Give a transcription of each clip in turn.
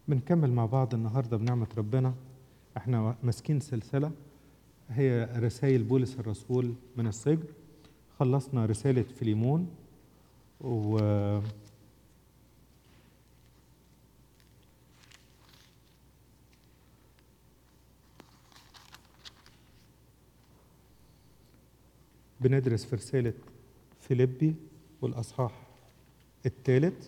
بنكمل مع بعض النهارده بنعمة ربنا احنا ماسكين سلسلة هي رسائل بولس الرسول من السجن خلصنا رسالة فيليمون و بندرس في رسالة فيليبي والأصحاح الثالث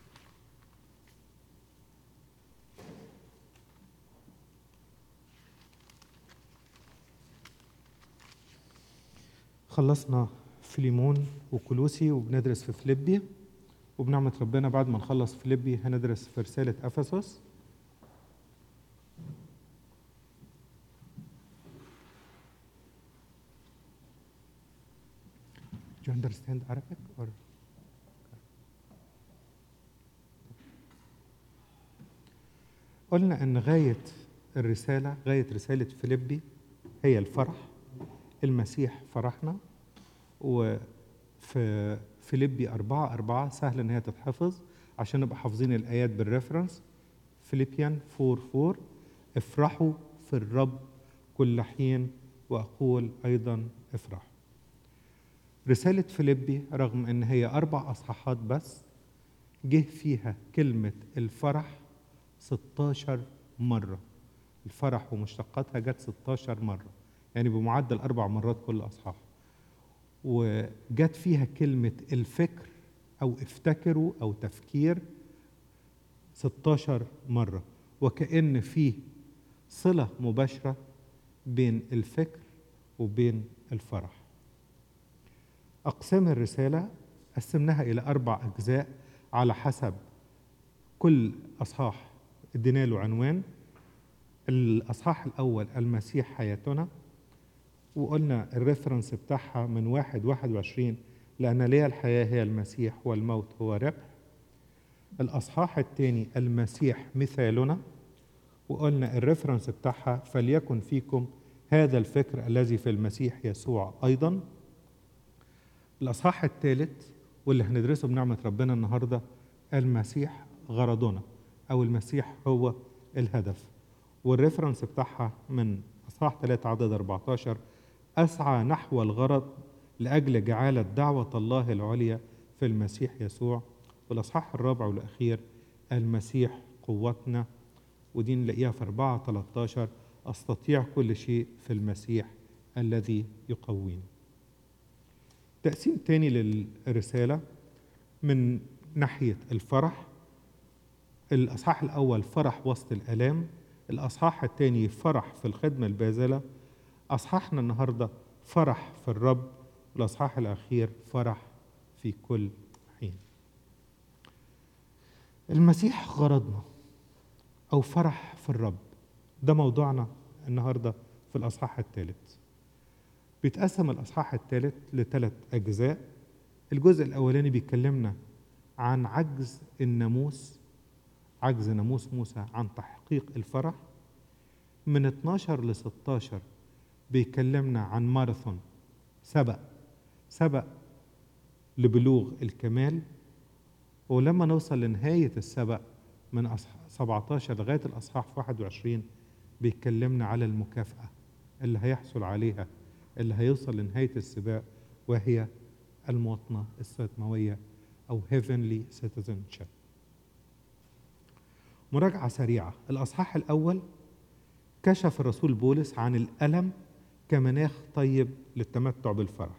خلصنا فيليمون وكلوسي وبندرس في فيليبي وبنعمة ربنا بعد ما نخلص فيليبي هندرس في رسالة أفسس Do you understand Arabic or قلنا ان غاية الرسالة غاية رسالة فيليبي هي الفرح المسيح فرحنا وفي فيليبي أربعة أربعة سهل إن هي تتحفظ عشان نبقى حافظين الآيات بالريفرنس فيليبيان فور فور افرحوا في الرب كل حين وأقول أيضا افرحوا رسالة فيليبي رغم إن هي أربع أصحاحات بس جه فيها كلمة الفرح 16 مرة الفرح ومشتقاتها جت 16 مرة يعني بمعدل أربع مرات كل أصحاح وجت فيها كلمة الفكر أو افتكروا أو تفكير 16 مرة وكأن فيه صلة مباشرة بين الفكر وبين الفرح أقسام الرسالة قسمناها إلى أربع أجزاء على حسب كل أصحاح ادينا له عنوان الأصحاح الأول المسيح حياتنا وقلنا الريفرنس بتاعها من واحد واحد وعشرين لأن لي الحياة هي المسيح والموت هو ربح الأصحاح الثاني المسيح مثالنا وقلنا الريفرنس بتاعها فليكن فيكم هذا الفكر الذي في المسيح يسوع أيضا الأصحاح الثالث واللي هندرسه بنعمة ربنا النهاردة المسيح غرضنا أو المسيح هو الهدف والريفرنس بتاعها من أصحاح 3 عدد 14 أسعى نحو الغرض لأجل جعالة دعوة الله العليا في المسيح يسوع والأصحاح الرابع والأخير المسيح قوتنا ودي نلاقيها في 4 13 أستطيع كل شيء في المسيح الذي يقويني تقسيم تاني للرسالة من ناحية الفرح الأصحاح الأول فرح وسط الآلام الأصحاح الثاني فرح في الخدمة الباذلة أصحاحنا النهاردة فرح في الرب والأصحاح الأخير فرح في كل حين المسيح غرضنا أو فرح في الرب ده موضوعنا النهاردة في الأصحاح الثالث بيتقسم الأصحاح الثالث لثلاث أجزاء الجزء الأولاني بيكلمنا عن عجز الناموس عجز ناموس موسى عن تحقيق الفرح من 12 ل 16 بيكلمنا عن ماراثون سبق سبق لبلوغ الكمال ولما نوصل لنهاية السبق من 17 لغاية الأصحاح 21 بيكلمنا على المكافأة اللي هيحصل عليها اللي هيوصل لنهاية السباق وهي المواطنة السماوية أو heavenly citizenship مراجعة سريعة الأصحاح الأول كشف الرسول بولس عن الألم كمناخ طيب للتمتع بالفرح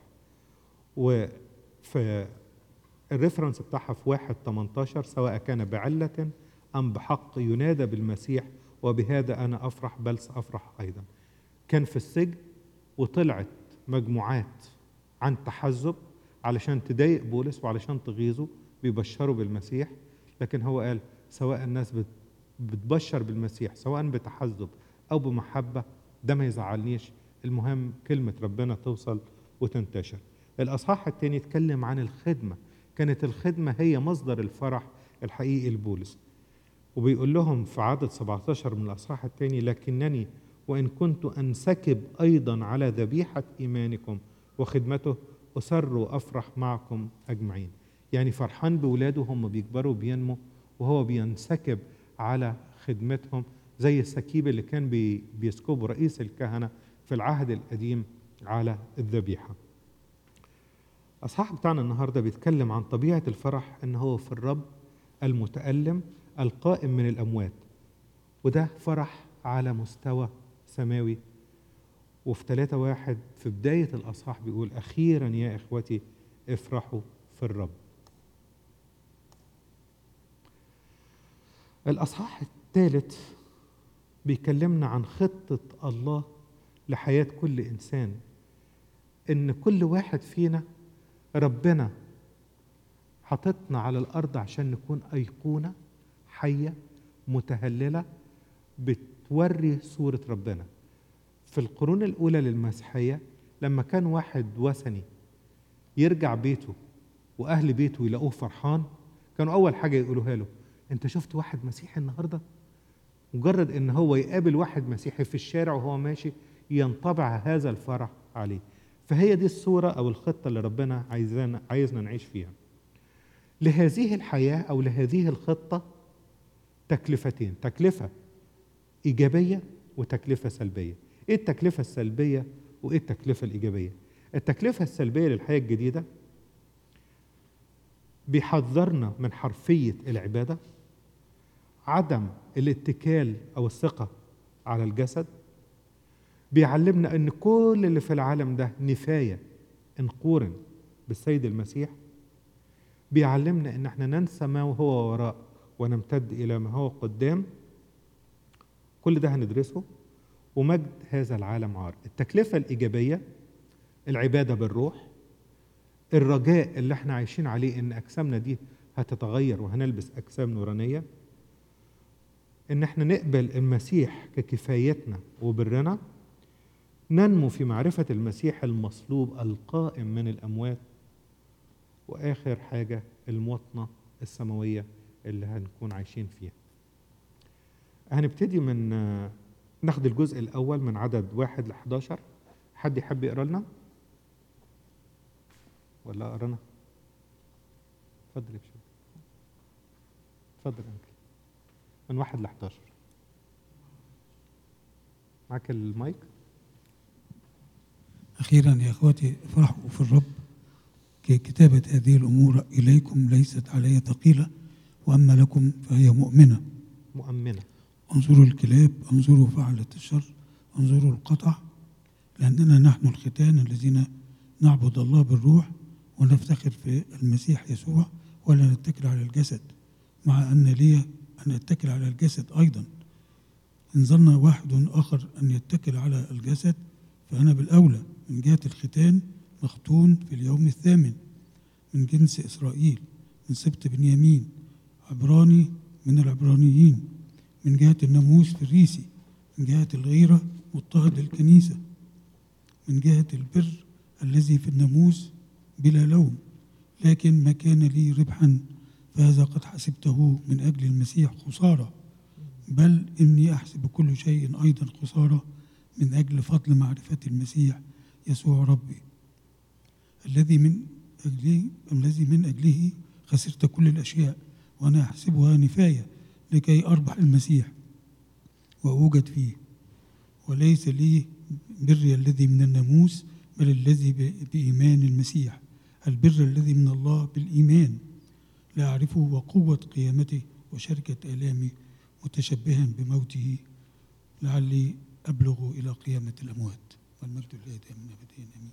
وفي الريفرنس بتاعها في واحد 18 سواء كان بعلة أم بحق ينادى بالمسيح وبهذا أنا أفرح بل سأفرح أيضا كان في السجن وطلعت مجموعات عن تحزب علشان تضايق بولس وعلشان تغيظه بيبشروا بالمسيح لكن هو قال سواء الناس بتبشر بالمسيح سواء بتحزب او بمحبه ده ما يزعلنيش المهم كلمه ربنا توصل وتنتشر الاصحاح الثاني اتكلم عن الخدمه كانت الخدمه هي مصدر الفرح الحقيقي لبولس وبيقول لهم في عدد 17 من الاصحاح الثاني لكنني وان كنت انسكب ايضا على ذبيحه ايمانكم وخدمته اسر وافرح معكم اجمعين يعني فرحان بولاده هم بيكبروا بينموا وهو بينسكب على خدمتهم زي السكيب اللي كان بي بيسكبه رئيس الكهنة في العهد القديم على الذبيحة أصحاح بتاعنا النهاردة بيتكلم عن طبيعة الفرح إن هو في الرب المتألم القائم من الأموات وده فرح على مستوى سماوي وفي ثلاثة واحد في بداية الأصحاح بيقول أخيرا يا إخوتي افرحوا في الرب الأصحاح الثالث بيكلمنا عن خطة الله لحياة كل إنسان إن كل واحد فينا ربنا حطتنا على الأرض عشان نكون أيقونة حية متهللة بتوري صورة ربنا في القرون الأولى للمسيحية لما كان واحد وثني يرجع بيته وأهل بيته يلاقوه فرحان كانوا أول حاجة يقولوها له أنت شفت واحد مسيحي النهاردة؟ مجرد ان هو يقابل واحد مسيحي في الشارع وهو ماشي ينطبع هذا الفرح عليه فهي دي الصورة أو الخطة اللي ربنا عايزنا عايزنا نعيش فيها لهذه الحياة أو لهذه الخطة تكلفتين تكلفة إيجابية وتكلفة سلبية إيه التكلفة السلبية وإيه التكلفة الإيجابية التكلفة السلبية للحياة الجديدة بيحذرنا من حرفية العبادة عدم الاتكال او الثقه على الجسد بيعلمنا ان كل اللي في العالم ده نفايه ان قورن بالسيد المسيح بيعلمنا ان احنا ننسى ما هو وراء ونمتد الى ما هو قدام كل ده هندرسه ومجد هذا العالم عار التكلفه الايجابيه العباده بالروح الرجاء اللي احنا عايشين عليه ان اجسامنا دي هتتغير وهنلبس اجسام نورانيه ان احنا نقبل المسيح ككفايتنا وبرنا ننمو في معرفة المسيح المصلوب القائم من الأموات وآخر حاجة المواطنة السماوية اللي هنكون عايشين فيها هنبتدي من ناخد الجزء الأول من عدد واحد ل 11 حد يحب يقرا لنا؟ ولا أقرانا؟ اتفضل يا باشا اتفضل أنكل من واحد ل 11 معاك المايك أخيرا يا أخواتي افرحوا في الرب ككتابة هذه الأمور إليكم ليست علي ثقيلة وأما لكم فهي مؤمنة مؤمنة انظروا الكلاب انظروا فعلة الشر انظروا القطع لأننا نحن الختان الذين نعبد الله بالروح ونفتخر في المسيح يسوع ولا نتكل على الجسد مع أن لي أن أتكل على الجسد أيضا إن ظن واحد آخر أن يتكل على الجسد فأنا بالأولى من جهة الختان مختون في اليوم الثامن من جنس إسرائيل من سبط بنيامين عبراني من العبرانيين من جهة الناموس فريسي من جهة الغيرة مضطهد الكنيسة من جهة البر الذي في الناموس بلا لوم لكن ما كان لي ربحا فهذا قد حسبته من أجل المسيح خسارة بل إني أحسب كل شيء أيضا خسارة من أجل فضل معرفة المسيح يسوع ربي الذي من أجله الذي من أجله خسرت كل الأشياء وأنا أحسبها نفاية لكي أربح المسيح وأوجد فيه وليس لي بري الذي من الناموس بل الذي بإيمان المسيح البر الذي من الله بالإيمان لا أعرفه وقوة قيامته وشركة آلامي متشبها بموته لعلي أبلغ إلى قيامة الأموات والمجد لله دائما أبدا آمين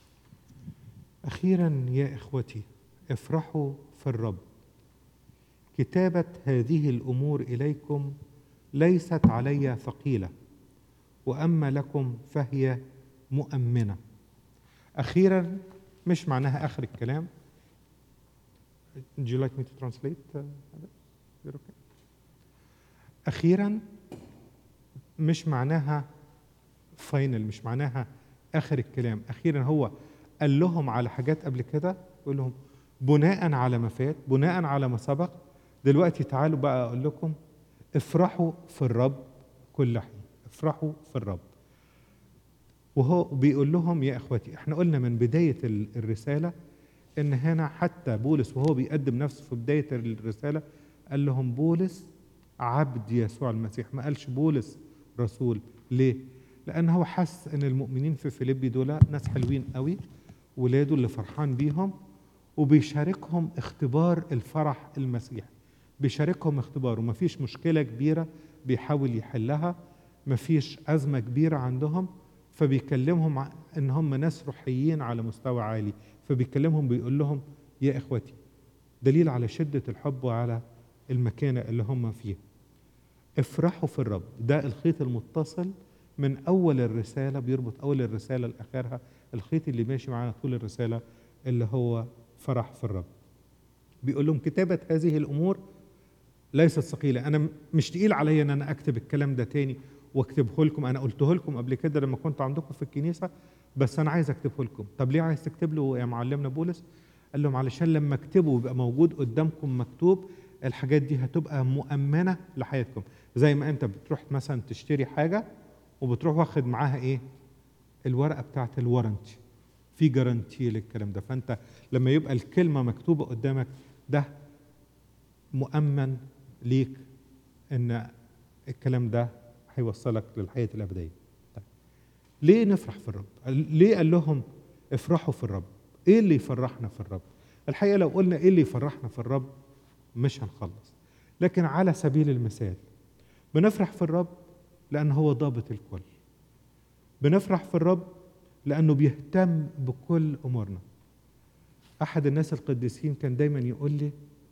أخيرا يا إخوتي افرحوا في الرب كتابة هذه الأمور إليكم ليست علي ثقيلة وأما لكم فهي مؤمنة أخيرا مش معناها آخر الكلام Would you like me to translate? Uh, okay? أخيرا مش معناها فاينل مش معناها آخر الكلام أخيرا هو قال لهم على حاجات قبل كده يقول لهم بناء على ما فات بناء على ما سبق دلوقتي تعالوا بقى أقول لكم افرحوا في الرب كل حين افرحوا في الرب وهو بيقول لهم يا اخواتي احنا قلنا من بدايه الرساله ان هنا حتى بولس وهو بيقدم نفسه في بدايه الرساله قال لهم بولس عبد يسوع المسيح ما قالش بولس رسول ليه لان هو حس ان المؤمنين في فيليبي دول ناس حلوين قوي ولاده اللي فرحان بيهم وبيشاركهم اختبار الفرح المسيحي بيشاركهم اختبار ومفيش مشكله كبيره بيحاول يحلها مفيش ازمه كبيره عندهم فبيكلمهم ع- ان هم ناس روحيين على مستوى عالي فبيكلمهم بيقول لهم يا اخوتي دليل على شده الحب وعلى المكانه اللي هم فيها افرحوا في الرب ده الخيط المتصل من اول الرساله بيربط اول الرساله لاخرها الخيط اللي ماشي معانا طول الرساله اللي هو فرح في الرب بيقول لهم كتابه هذه الامور ليست ثقيله انا م- مش تقيل عليا ان انا اكتب الكلام ده تاني واكتبه لكم انا قلته لكم قبل كده لما كنت عندكم في الكنيسه بس انا عايز اكتبه لكم طب ليه عايز تكتب له يا معلمنا بولس قال لهم علشان لما اكتبه ويبقى موجود قدامكم مكتوب الحاجات دي هتبقى مؤمنه لحياتكم زي ما انت بتروح مثلا تشتري حاجه وبتروح واخد معاها ايه الورقه بتاعت الورنتي في جارانتي للكلام ده فانت لما يبقى الكلمه مكتوبه قدامك ده مؤمن ليك ان الكلام ده هيوصلك للحياه الابديه طيب. ليه نفرح في الرب ليه قال لهم افرحوا في الرب ايه اللي يفرحنا في الرب الحقيقه لو قلنا ايه اللي يفرحنا في الرب مش هنخلص لكن على سبيل المثال بنفرح في الرب لان هو ضابط الكل بنفرح في الرب لانه بيهتم بكل امورنا احد الناس القديسين كان دايما يقول لي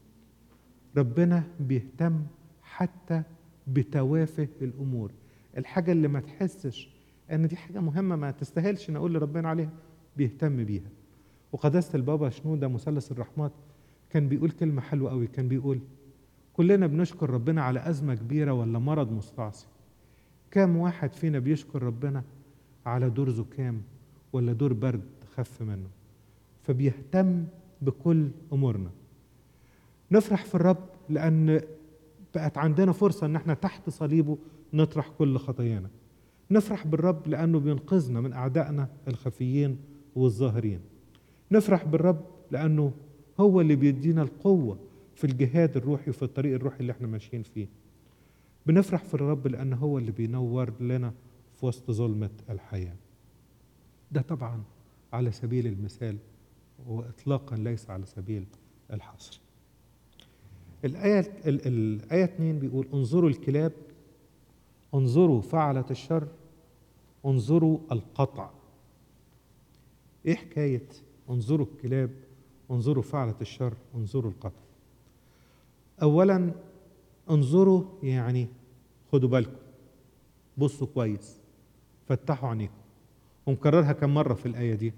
ربنا بيهتم حتى بتوافه الامور الحاجه اللي ما تحسش ان دي حاجه مهمه ما تستاهلش نقول لربنا عليها بيهتم بيها وقداسه البابا شنوده مثلث الرحمات كان بيقول كلمه حلوه قوي كان بيقول كلنا بنشكر ربنا على ازمه كبيره ولا مرض مستعصي كام واحد فينا بيشكر ربنا على دور زكام ولا دور برد خف منه فبيهتم بكل امورنا نفرح في الرب لان بقت عندنا فرصه ان احنا تحت صليبه نطرح كل خطايانا نفرح بالرب لانه بينقذنا من اعدائنا الخفيين والظاهرين نفرح بالرب لانه هو اللي بيدينا القوه في الجهاد الروحي وفي الطريق الروحي اللي احنا ماشيين فيه بنفرح في الرب لان هو اللي بينور لنا في وسط ظلمه الحياه ده طبعا على سبيل المثال واطلاقا ليس على سبيل الحصر الآية ال- الآية 2 بيقول انظروا الكلاب انظروا فعلة الشر انظروا القطع ايه حكاية انظروا الكلاب انظروا فعلة الشر انظروا القطع اولا انظروا يعني خدوا بالكم بصوا كويس فتحوا عينيكم ونكررها كم مرة في الآية دي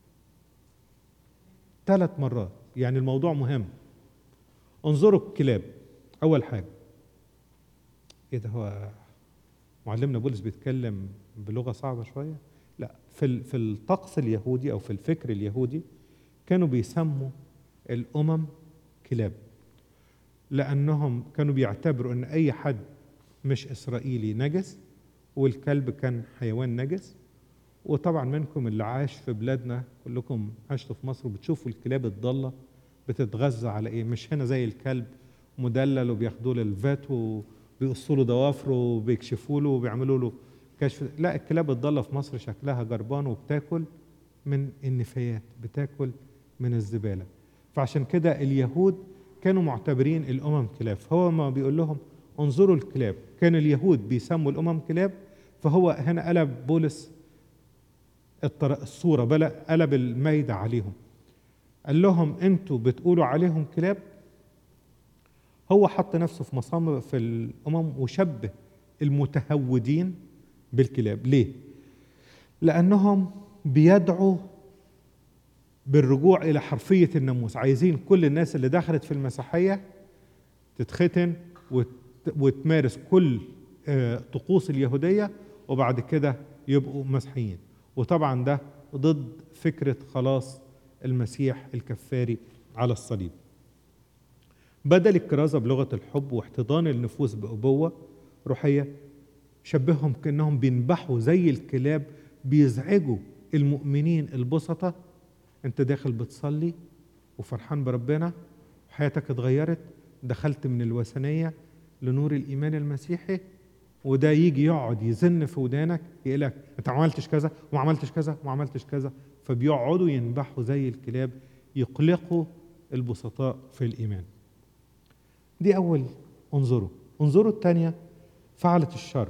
ثلاث مرات يعني الموضوع مهم انظروا الكلاب اول حاجه ايه ده هو معلمنا بولس بيتكلم بلغه صعبه شويه لا في ال- في الطقس اليهودي او في الفكر اليهودي كانوا بيسموا الامم كلاب لانهم كانوا بيعتبروا ان اي حد مش اسرائيلي نجس والكلب كان حيوان نجس وطبعا منكم اللي عاش في بلادنا كلكم عشتوا في مصر وبتشوفوا الكلاب الضاله بتتغذى على ايه مش هنا زي الكلب مدلل وبياخدوه للفات وبيقصوا له ضوافره وبيكشفوا له وبيعملوا له كشف لا الكلاب الضاله في مصر شكلها جربان وبتاكل من النفايات بتاكل من الزباله فعشان كده اليهود كانوا معتبرين الامم كلاب فهو ما بيقول لهم انظروا الكلاب كان اليهود بيسموا الامم كلاب فهو هنا قلب بولس الطر- الصوره بلا قلب المايده عليهم قال لهم انتوا بتقولوا عليهم كلاب هو حط نفسه في مصام في الامم وشبه المتهودين بالكلاب ليه لانهم بيدعوا بالرجوع الى حرفيه الناموس عايزين كل الناس اللي دخلت في المسيحيه تتختن وت- وتمارس كل آه، طقوس اليهوديه وبعد كده يبقوا مسيحيين وطبعا ده ضد فكره خلاص المسيح الكفاري على الصليب بدل الكرازة بلغة الحب واحتضان النفوس بأبوة روحية شبههم كأنهم بينبحوا زي الكلاب بيزعجوا المؤمنين البسطة انت داخل بتصلي وفرحان بربنا وحياتك اتغيرت دخلت من الوثنية لنور الايمان المسيحي وده يجي يقعد يزن في ودانك يقول لك انت ما عملتش كذا وما عملتش كذا وما عملتش كذا فبيقعدوا ينبحوا زي الكلاب يقلقوا البسطاء في الايمان دي اول انظروا انظروا الثانيه فعلة الشر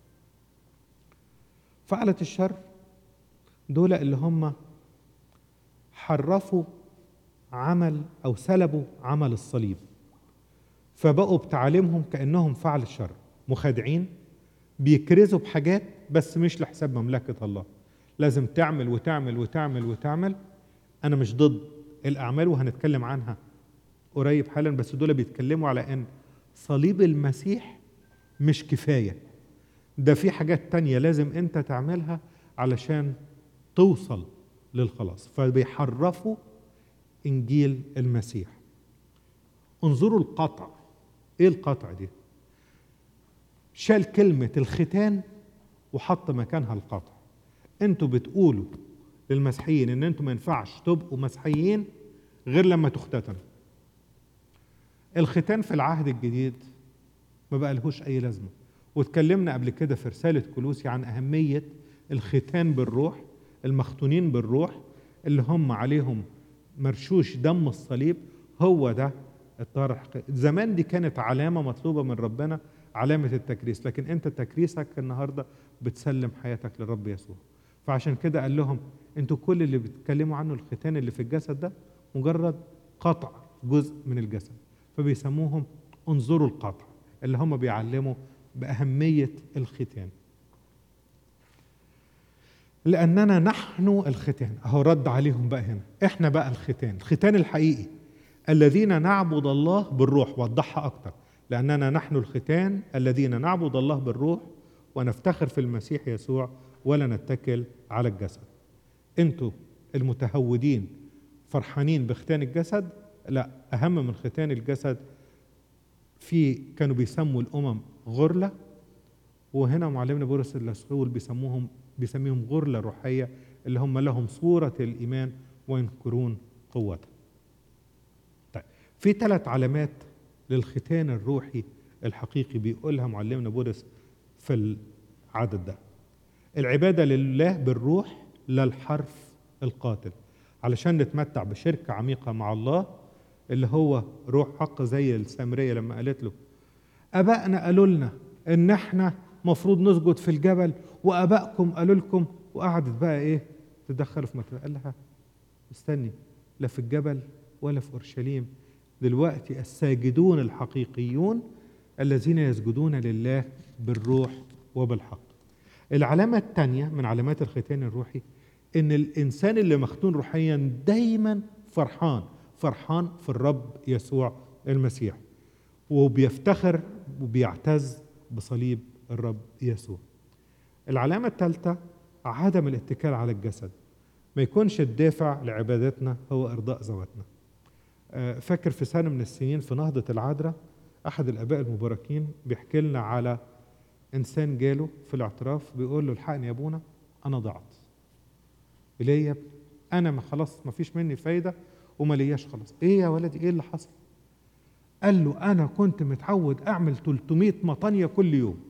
فعلة الشر دول اللي هم حرفوا عمل او سلبوا عمل الصليب فبقوا بتعليمهم كانهم فعل الشر مخادعين بيكرزوا بحاجات بس مش لحساب مملكه الله لازم تعمل وتعمل وتعمل وتعمل انا مش ضد الاعمال وهنتكلم عنها قريب حالا بس دول بيتكلموا على ان صليب المسيح مش كفايه ده في حاجات تانية لازم انت تعملها علشان توصل للخلاص فبيحرفوا انجيل المسيح انظروا القطع ايه القطع دي شال كلمة الختان وحط مكانها القطع انتوا بتقولوا للمسيحيين ان انتوا ما ينفعش تبقوا مسيحيين غير لما تختتنوا الختان في العهد الجديد ما بقى لهوش اي لازمه واتكلمنا قبل كده في رساله كلوسي عن اهميه الختان بالروح المختونين بالروح اللي هم عليهم مرشوش دم الصليب هو ده الطهاره الحقيقيه زمان دي كانت علامه مطلوبه من ربنا علامه التكريس لكن انت تكريسك النهارده بتسلم حياتك للرب يسوع فعشان كده قال لهم انتوا كل اللي بتتكلموا عنه الختان اللي في الجسد ده مجرد قطع جزء من الجسد فبيسموهم انظروا القطع اللي هم بيعلموا بأهمية الختان لأننا نحن الختان أهو رد عليهم بقى هنا إحنا بقى الختان الختان الحقيقي الذين نعبد الله بالروح وضحها أكتر لأننا نحن الختان الذين نعبد الله بالروح ونفتخر في المسيح يسوع ولا نتكل على الجسد انتوا المتهودين فرحانين بختان الجسد لا أهم من ختان الجسد في كانوا بيسموا الأمم غرلة وهنا معلمنا بولس الرسول بيسموهم بيسميهم غرلة روحية اللي هم لهم صورة الإيمان وينكرون قوته طيب في ثلاث علامات للختان الروحي الحقيقي بيقولها معلمنا بولس في العدد ده العبادة لله بالروح لا الحرف القاتل علشان نتمتع بشركة عميقة مع الله اللي هو روح حق زي السامرية لما قالت له أبائنا قالوا لنا إن إحنا مفروض نسجد في الجبل وأبائكم قالوا لكم وقعدت بقى إيه تدخل في مكان قال لها استني لا في الجبل ولا في أورشليم دلوقتي الساجدون الحقيقيون الذين يسجدون لله بالروح وبالحق العلامة الثانية من علامات الختان الروحي إن الإنسان اللي مختون روحيا دايما فرحان فرحان في الرب يسوع المسيح وبيفتخر وبيعتز بصليب الرب يسوع العلامة الثالثة عدم الاتكال على الجسد ما يكونش الدافع لعبادتنا هو إرضاء ذواتنا فاكر في سنة من السنين في نهضة العذراء أحد الآباء المباركين بيحكي لنا على إنسان جاله في الاعتراف بيقول له الحقني يا أبونا أنا ضعت ليه يا ابني أنا ما خلاص ما فيش مني فايدة وما لياش خلاص ايه يا ولدي ايه اللي حصل قال له انا كنت متعود اعمل 300 مطانيه كل يوم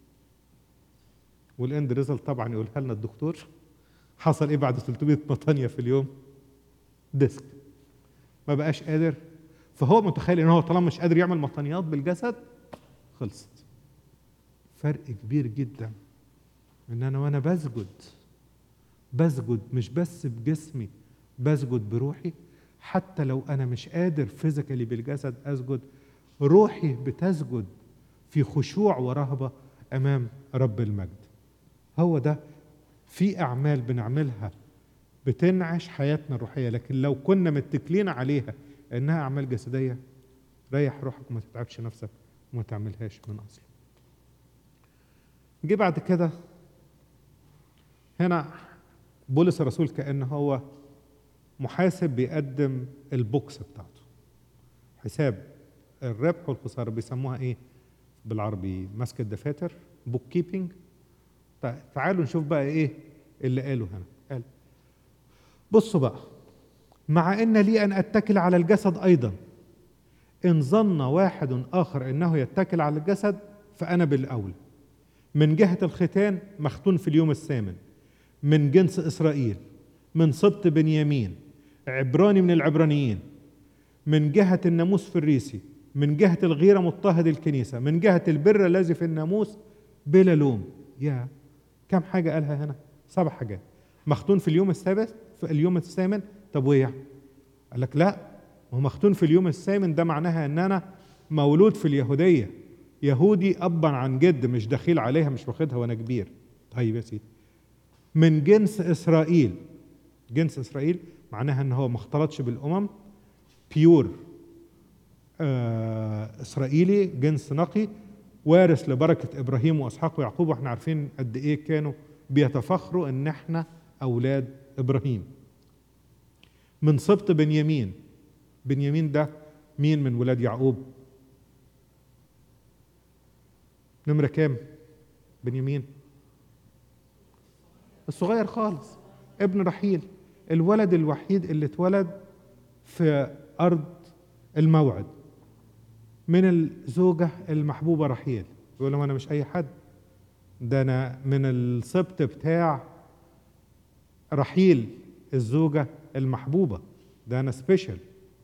والاند ريزلت طبعا يقولها لنا الدكتور حصل ايه بعد 300 مطانيه في اليوم ديسك ما بقاش قادر فهو متخيل ان هو طالما مش قادر يعمل مطانيات بالجسد خلصت فرق كبير جدا ان انا وانا بسجد بسجد مش بس بجسمي بسجد بروحي حتى لو انا مش قادر فيزيكالي بالجسد اسجد روحي بتسجد في خشوع ورهبه امام رب المجد هو ده في اعمال بنعملها بتنعش حياتنا الروحيه لكن لو كنا متكلين عليها انها اعمال جسديه ريح روحك وما تتعبش نفسك وما تعملهاش من اصل جه بعد كده هنا بولس الرسول كأنه هو محاسب بيقدم البوكس بتاعته حساب الربح والخساره بيسموها ايه بالعربي ماسك الدفاتر بوك كيبنج تعالوا نشوف بقى ايه اللي قاله هنا قال بصوا بقى مع ان لي ان اتكل على الجسد ايضا إن ظن واحد آخر أنه يتكل على الجسد فأنا بالأولى من جهة الختان مختون في اليوم الثامن من جنس إسرائيل من سبط بنيامين عبراني من العبرانيين من جهة الناموس في الريسي من جهة الغيرة مضطهد الكنيسة من جهة البر الذي في الناموس بلا لوم يا كم حاجة قالها هنا سبع حاجات مختون في اليوم السادس في اليوم الثامن طب وإيه يعني؟ قال لك لا ما هو مختون في اليوم الثامن ده معناها ان انا مولود في اليهوديه يهودي ابا عن جد مش دخيل عليها مش واخدها وانا كبير طيب يا سيدي من جنس اسرائيل جنس اسرائيل معناها ان هو ما اختلطش بالامم بيور آه اسرائيلي جنس نقي وارث لبركه ابراهيم واسحاق ويعقوب واحنا عارفين قد ايه كانوا بيتفخروا ان احنا اولاد ابراهيم من سبط بنيامين بنيامين ده مين من ولاد يعقوب نمرة كام بنيامين الصغير خالص ابن رحيل الولد الوحيد اللي اتولد في أرض الموعد من الزوجة المحبوبة رحيل يقول لهم أنا مش أي حد ده أنا من السبط بتاع رحيل الزوجة المحبوبة ده أنا سبيشال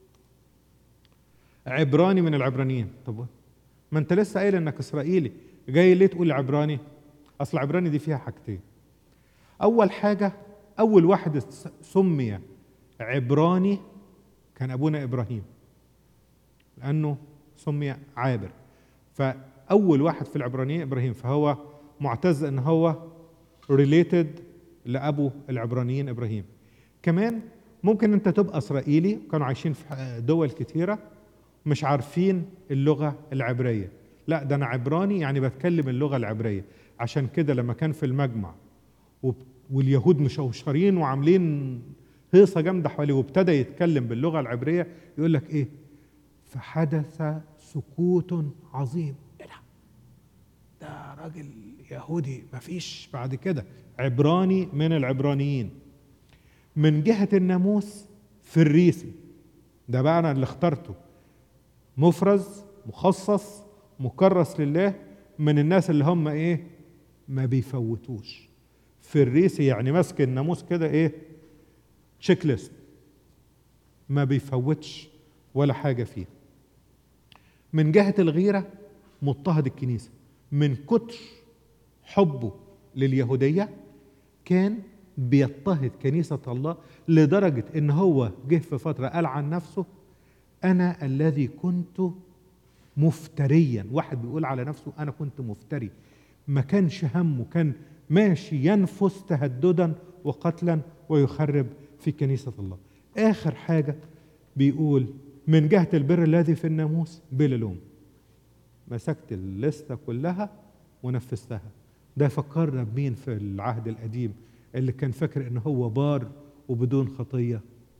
عبراني من العبرانيين طب ما انت لسه قايل انك اسرائيلي جاي ليه تقول عبراني اصل عبراني دي فيها حاجتين اول حاجه اول واحد سمي عبراني كان ابونا ابراهيم لانه سمي عابر فاول واحد في العبرانيين ابراهيم فهو معتز ان هو ريليتد لابو العبرانيين ابراهيم كمان ممكن انت تبقى اسرائيلي كانوا عايشين في دول كتيره مش عارفين اللغة العبرية لا ده أنا عبراني يعني بتكلم اللغة العبرية عشان كده لما كان في المجمع واليهود مشوشرين وعاملين هيصة جامدة حواليه وابتدى يتكلم باللغة العبرية يقول لك إيه فحدث سكوت عظيم إيه ده ده راجل يهودي مفيش بعد كده عبراني من العبرانيين من جهة الناموس فريسي ده بقى أنا اللي اخترته مفرز مخصص مكرس لله من الناس اللي هم ايه ما بيفوتوش في الريسي يعني ماسك الناموس كده ايه تشيك ليست ما بيفوتش ولا حاجة فيه من جهة الغيرة مضطهد الكنيسة من كتر حبه لليهودية كان بيضطهد كنيسة الله لدرجة ان هو جه في فترة قال عن نفسه أنا الذي كنت مفتريا واحد بيقول على نفسه أنا كنت مفتري ما كانش همه كان ماشي ينفس تهددا وقتلا ويخرب في كنيسة الله آخر حاجة بيقول من جهة البر الذي في الناموس بلا لوم مسكت الليستة كلها ونفذتها ده فكرنا بمين في العهد القديم اللي كان فاكر ان هو بار وبدون خطية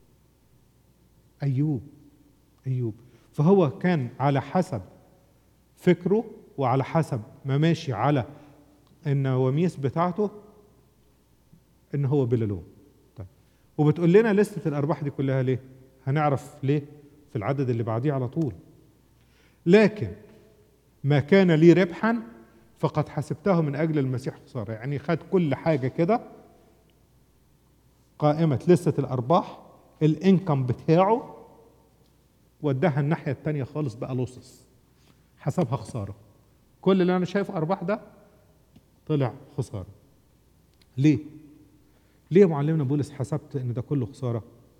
أيوب أيوب فهو كان على حسب فكره وعلى حسب ما ماشي على النواميس بتاعته ان هو بلا لوم طيب وبتقول لنا لستة الأرباح دي كلها ليه؟ هنعرف ليه في العدد اللي بعديه على طول لكن ما كان لي ربحا فقد حسبته من أجل المسيح خسارة يعني خد كل حاجة كده قائمة لستة الأرباح الإنكم بتاعه وداها الناحية التانية خالص بقى لصص حسبها خسارة كل اللي أنا شايفه أرباح ده طلع خسارة ليه؟ ليه معلمنا بولس حسبت إن ده كله خسارة؟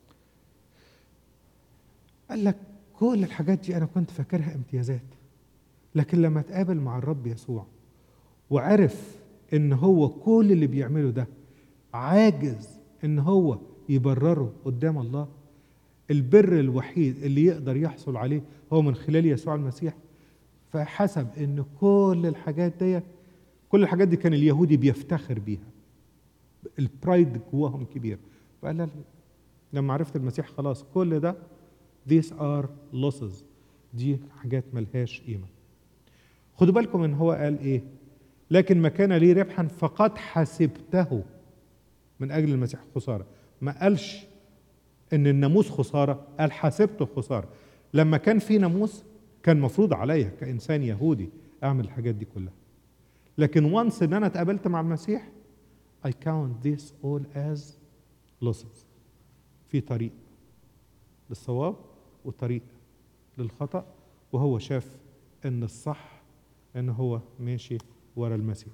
قال لك كل الحاجات دي أنا كنت فاكرها امتيازات لكن لما اتقابل مع الرب يسوع وعرف إن هو كل اللي بيعمله ده عاجز إن هو يبرره قدام الله البر الوحيد اللي يقدر يحصل عليه هو من خلال يسوع المسيح فحسب ان كل الحاجات دي كل الحاجات دي كان اليهودي بيفتخر بيها البرايد جواهم كبير فقال لا لما عرفت المسيح خلاص كل ده these are losses دي حاجات ملهاش قيمة خدوا بالكم ان هو قال ايه لكن ما كان لي ربحا فقد حسبته من اجل المسيح خسارة ما قالش ان الناموس خسارة قال حسبته خسارة لما كان في ناموس كان مفروض عليا كانسان يهودي اعمل الحاجات دي كلها لكن وانس ان انا اتقابلت مع المسيح I count this all as losses في طريق للصواب وطريق للخطأ وهو شاف ان الصح ان هو ماشي ورا المسيح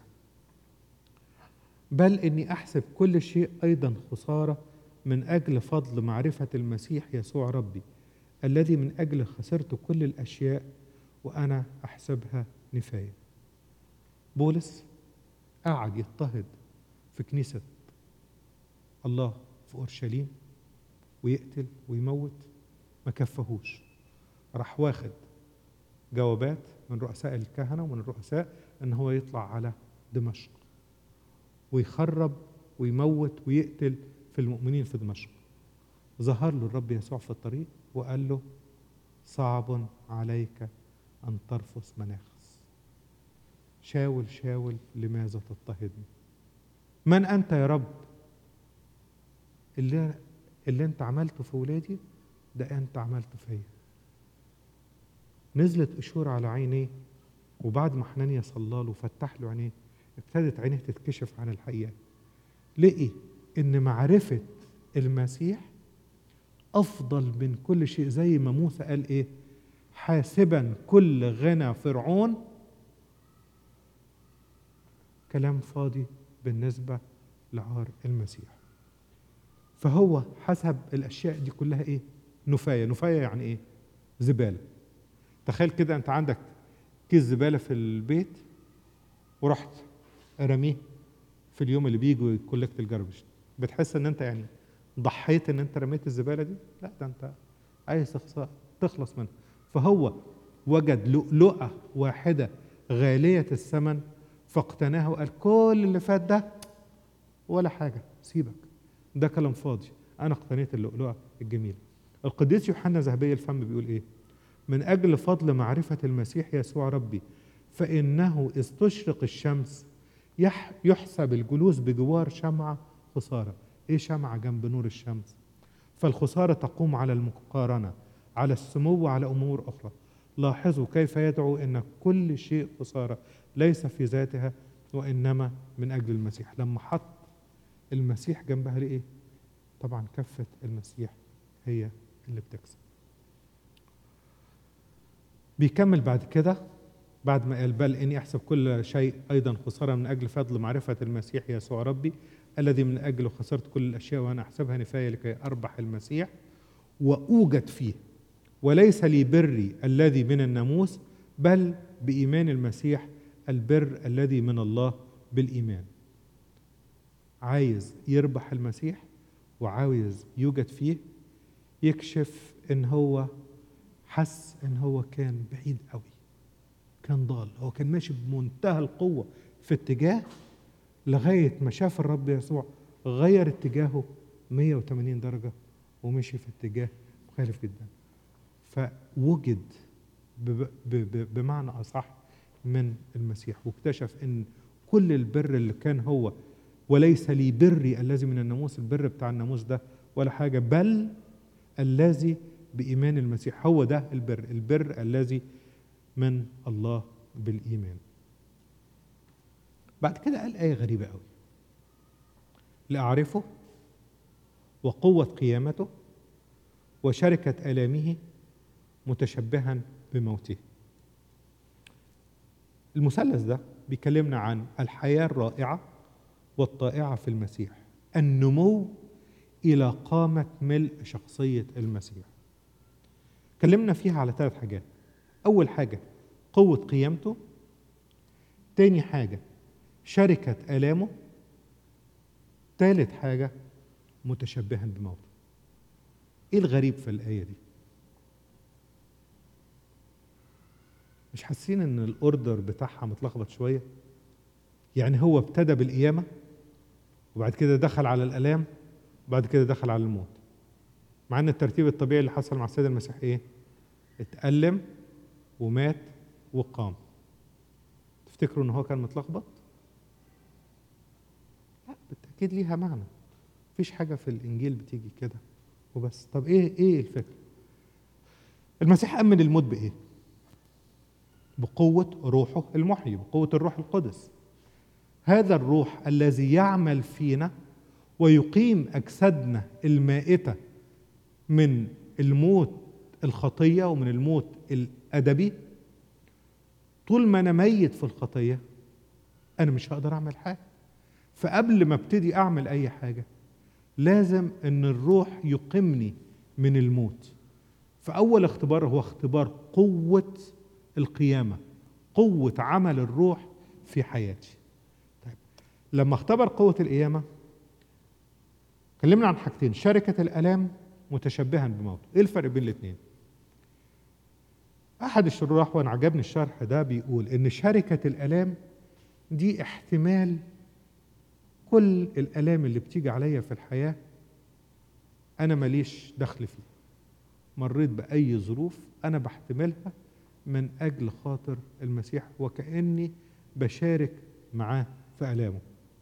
بل اني احسب كل شيء ايضا خساره من اجل فضل معرفه المسيح يسوع ربي الذي من اجل خسرت كل الاشياء وانا احسبها نفايه بولس قعد يضطهد في كنيسه الله في اورشليم ويقتل ويموت ما كفهوش راح واخد جوابات من رؤساء الكهنه ومن الرؤساء ان هو يطلع على دمشق ويخرب ويموت ويقتل في المؤمنين في دمشق ظهر له الرب يسوع في الطريق وقال له صعب عليك ان ترفس مناخس شاول شاول لماذا تضطهدني من انت يا رب اللي اللي انت عملته في ولادي ده انت عملته فيا نزلت قشور على عينيه وبعد ما حنانيا صلى له وفتح له عينيه ابتدت عينيه تتكشف عن الحقيقه لقي ان معرفه المسيح افضل من كل شيء زي ما موسى قال ايه حاسبا كل غنى فرعون كلام فاضي بالنسبه لعار المسيح فهو حسب الاشياء دي كلها ايه نفايه نفايه يعني ايه زباله تخيل كده انت عندك كيس زباله في البيت ورحت رميه في اليوم اللي بيجوا يكولكت الجربش بتحس ان انت يعني ضحيت ان انت رميت الزباله دي لا ده انت عايز تخلص منها فهو وجد لؤلؤه واحده غاليه الثمن فاقتناها وقال كل اللي فات ده ولا حاجه سيبك ده كلام فاضي انا اقتنيت اللؤلؤه الجميله القديس يوحنا ذهبي الفم بيقول ايه من اجل فضل معرفه المسيح يسوع ربي فانه اذ تشرق الشمس يحسب الجلوس بجوار شمعه خساره ايه شمعه جنب نور الشمس فالخساره تقوم على المقارنه على السمو وعلى امور اخرى لاحظوا كيف يدعو ان كل شيء خساره ليس في ذاتها وانما من اجل المسيح لما حط المسيح جنبها ليه طبعا كفه المسيح هي اللي بتكسب بيكمل بعد كده بعد ما قال بل اني احسب كل شيء ايضا خساره من اجل فضل معرفه المسيح يسوع ربي الذي من اجله خسرت كل الاشياء وانا احسبها نفايه لكي اربح المسيح واوجد فيه وليس لي بري الذي من الناموس بل بايمان المسيح البر الذي من الله بالايمان عايز يربح المسيح وعاوز يوجد فيه يكشف ان هو حس ان هو كان بعيد قوي كان ضال هو كان ماشي بمنتهى القوة في اتجاه لغاية ما شاف الرب يسوع غير اتجاهه 180 درجة ومشي في اتجاه مخالف جدا فوجد بمعنى أصح من المسيح واكتشف ان كل البر اللي كان هو وليس لي بري الذي من الناموس البر بتاع الناموس ده ولا حاجة بل الذي بإيمان المسيح هو ده البر البر الذي من الله بالإيمان بعد كده قال آية غريبة قوي لأعرفه وقوة قيامته وشركة آلامه متشبها بموته المثلث ده بيكلمنا عن الحياة الرائعة والطائعة في المسيح النمو إلى قامة ملء شخصية المسيح كلمنا فيها على ثلاث حاجات أول حاجة قوة قيامته تاني حاجة شركة آلامه ثالث حاجة متشبها بموته ايه الغريب في الآية دي مش حاسين ان الاوردر بتاعها متلخبط شوية يعني هو ابتدى بالقيامة وبعد كده دخل على الآلام وبعد كده دخل على الموت مع ان الترتيب الطبيعي اللي حصل مع السيد المسيح ايه اتألم ومات وقام تفتكروا ان هو كان متلخبط لا بالتاكيد ليها معنى مفيش حاجه في الانجيل بتيجي كده وبس طب ايه ايه الفكره المسيح أمن الموت بإيه؟ بقوة روحه المحيي بقوة الروح القدس هذا الروح الذي يعمل فينا ويقيم أجسادنا المائتة من الموت الخطية ومن الموت الأدبي طول ما أنا ميت في الخطية أنا مش هقدر أعمل حاجة فقبل ما ابتدي أعمل أي حاجة لازم أن الروح يقيمني من الموت فأول اختبار هو اختبار قوة القيامة قوة عمل الروح في حياتي طيب لما اختبر قوة القيامة كلمنا عن حاجتين شركة الآلام متشبها بموته ايه الفرق بين الاثنين احد الشراح وانا عجبني الشرح ده بيقول ان شركة الآلام دي احتمال كل الآلام اللي بتيجي عليا في الحياة أنا ماليش دخل فيه مريت بأي ظروف أنا بحتملها من أجل خاطر المسيح وكأني بشارك معاه في آلامه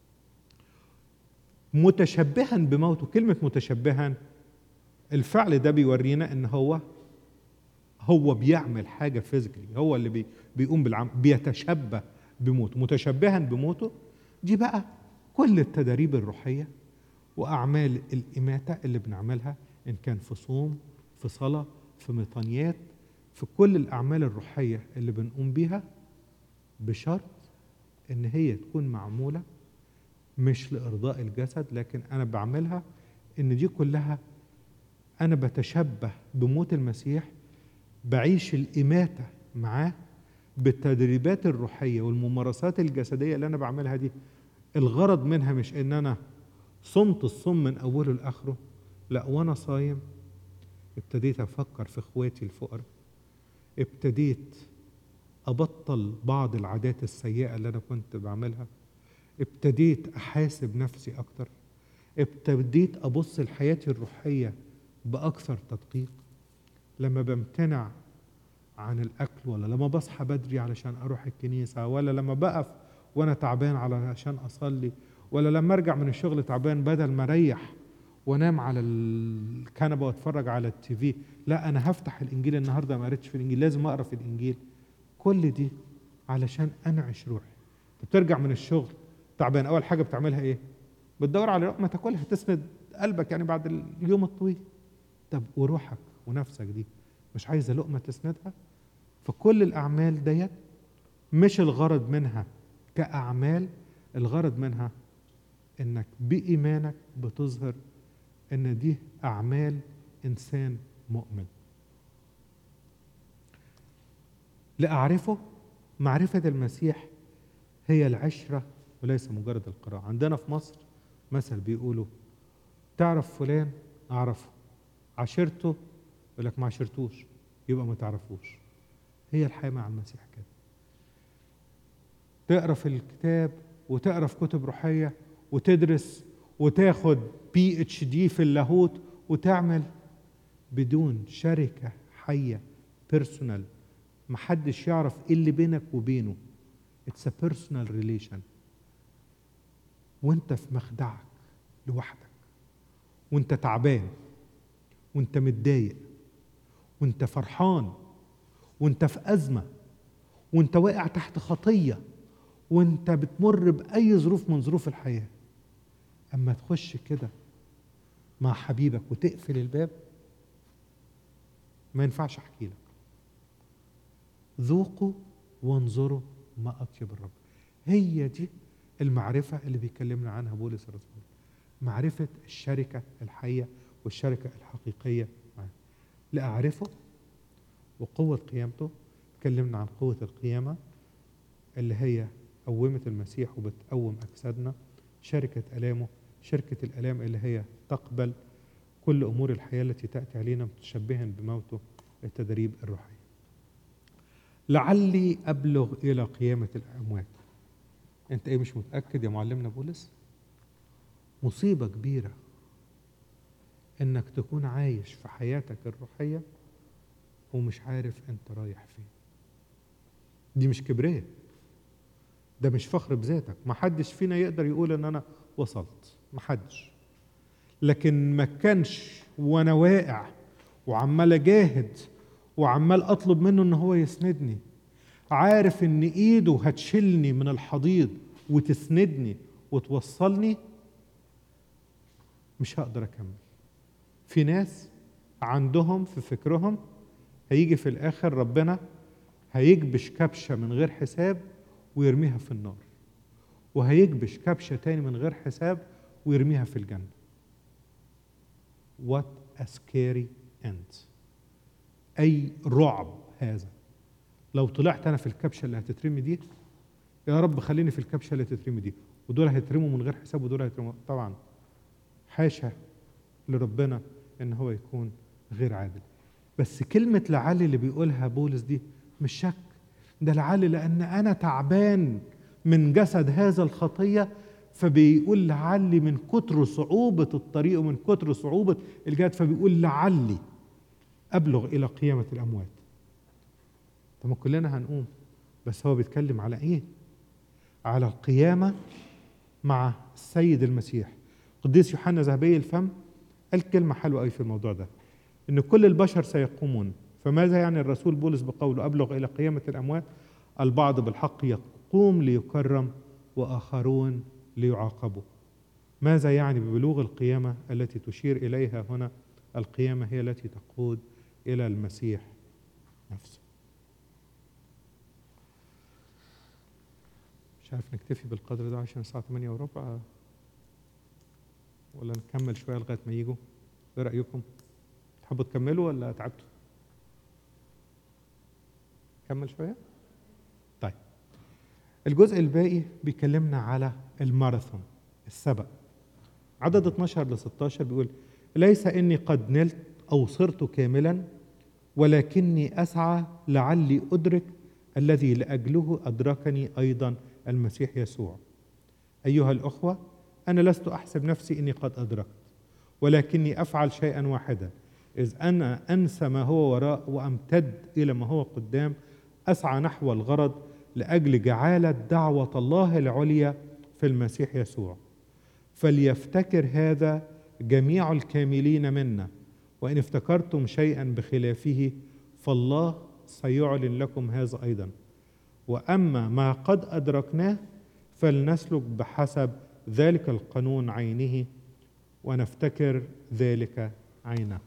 متشبها بموته كلمة متشبها الفعل ده بيورينا ان هو هو بيعمل حاجة فيزيكلي هو اللي بي بيقوم بالعمل بيتشبه بموته متشبها بموته دي بقى كل التدريب الروحية وأعمال الإماتة اللي بنعملها إن كان في صوم في صلاة في ميطانيات في كل الأعمال الروحية اللي بنقوم بيها بشرط إن هي تكون معمولة مش لإرضاء الجسد لكن أنا بعملها إن دي كلها أنا بتشبه بموت المسيح بعيش الإماتة معاه بالتدريبات الروحية والممارسات الجسدية اللي أنا بعملها دي الغرض منها مش إن أنا صمت الصوم من أوله لآخره لا وأنا صايم ابتديت أفكر في إخواتي الفقراء ابتديت أبطل بعض العادات السيئة اللي أنا كنت بعملها ابتديت أحاسب نفسي أكتر ابتديت أبص لحياتي الروحية بأكثر تدقيق لما بمتنع عن الأكل ولا لما بصحى بدري علشان أروح الكنيسة ولا لما بقف وأنا تعبان علشان أصلي ولا لما أرجع من الشغل تعبان بدل ما أريح وانام على الكنبه واتفرج على التي في لا انا هفتح الانجيل النهارده ما قريتش في الانجيل لازم اقرا في الانجيل كل دي علشان انعش روحي بترجع من الشغل تعبان اول حاجه بتعملها ايه بتدور على لقمه تاكلها تسند قلبك يعني بعد اليوم الطويل طب وروحك ونفسك دي مش عايزه لقمه تسندها فكل الاعمال ديت مش الغرض منها كاعمال الغرض منها انك بايمانك بتظهر ان دي اعمال انسان مؤمن لاعرفه معرفه المسيح هي العشره وليس مجرد القراءه عندنا في مصر مثل بيقولوا تعرف فلان اعرفه عشرته يقول لك ما عشرتوش يبقى ما تعرفوش هي الحياه مع المسيح كده تقرا في الكتاب وتقرا في كتب روحيه وتدرس وتاخد بي اتش دي في اللاهوت وتعمل بدون شركه حيه بيرسونال محدش يعرف ايه اللي بينك وبينه اتس ا بيرسونال ريليشن وانت في مخدعك لوحدك وانت تعبان وانت متضايق وانت فرحان وانت في ازمه وانت واقع تحت خطيه وانت بتمر باي ظروف من ظروف الحياه اما تخش كده مع حبيبك وتقفل الباب ما ينفعش احكي لك ذوقوا وانظروا ما اطيب الرب هي دي المعرفه اللي بيكلمنا عنها بولس الرسول معرفه الشركه الحيه والشركه الحقيقيه معاه لاعرفه وقوه قيامته تكلمنا عن قوه القيامه اللي هي قومت المسيح وبتقوم اجسادنا شركه الامه شركه الالام اللي هي تقبل كل امور الحياه التي تاتي علينا متشبها بموته التدريب الروحي لعلي ابلغ الى قيامه الاموات انت ايه مش متاكد يا معلمنا بولس مصيبه كبيره انك تكون عايش في حياتك الروحيه ومش عارف انت رايح فين دي مش كبرية ده مش فخر بذاتك ما حدش فينا يقدر يقول ان انا وصلت ما حدش لكن ما كانش وانا واقع وعمال اجاهد وعمال اطلب منه ان هو يسندني عارف ان ايده هتشيلني من الحضيض وتسندني وتوصلني مش هقدر اكمل في ناس عندهم في فكرهم هيجي في الاخر ربنا هيكبش كبشه من غير حساب ويرميها في النار وهيكبش كبشه تاني من غير حساب ويرميها في الجنه what a scary end اي رعب هذا لو طلعت انا في الكبشه اللي هتترمي دي يا رب خليني في الكبشه اللي هتترمي دي ودول هيترموا من غير حساب ودول هيترموا طبعا حاشا لربنا ان هو يكون غير عادل بس كلمة لعل اللي بيقولها بولس دي مش شك ده لعل لأن أنا تعبان من جسد هذا الخطية فبيقول لعلي من كتر صعوبة الطريق ومن كتر صعوبة الجهاد فبيقول لعلي أبلغ إلى قيامة الأموات طب ما كلنا هنقوم بس هو بيتكلم على إيه؟ على القيامة مع السيد المسيح قديس يوحنا ذهبي الفم قال كلمة حلوة أوي في الموضوع ده إن كل البشر سيقومون فماذا يعني الرسول بولس بقوله أبلغ إلى قيامة الأموات البعض بالحق يقوم ليكرم وآخرون ليعاقبوا ماذا يعني ببلوغ القيامة التي تشير إليها هنا القيامة هي التي تقود إلى المسيح نفسه مش عارف نكتفي بالقدر ده عشان الساعة 8 وربع ولا نكمل شوية لغاية ما يجوا ايه رأيكم؟ تحبوا تكملوا ولا تعبتوا؟ كمل شوية؟ طيب الجزء الباقي بيكلمنا على الماراثون السبق عدد 12 ل 16 بيقول ليس اني قد نلت او صرت كاملا ولكني اسعى لعلي ادرك الذي لاجله ادركني ايضا المسيح يسوع ايها الاخوه انا لست احسب نفسي اني قد ادركت ولكني افعل شيئا واحدا اذ انا انسى ما هو وراء وامتد الى ما هو قدام اسعى نحو الغرض لاجل جعاله دعوه الله العليا في المسيح يسوع فليفتكر هذا جميع الكاملين منا وان افتكرتم شيئا بخلافه فالله سيعلن لكم هذا ايضا واما ما قد ادركناه فلنسلك بحسب ذلك القانون عينه ونفتكر ذلك عينه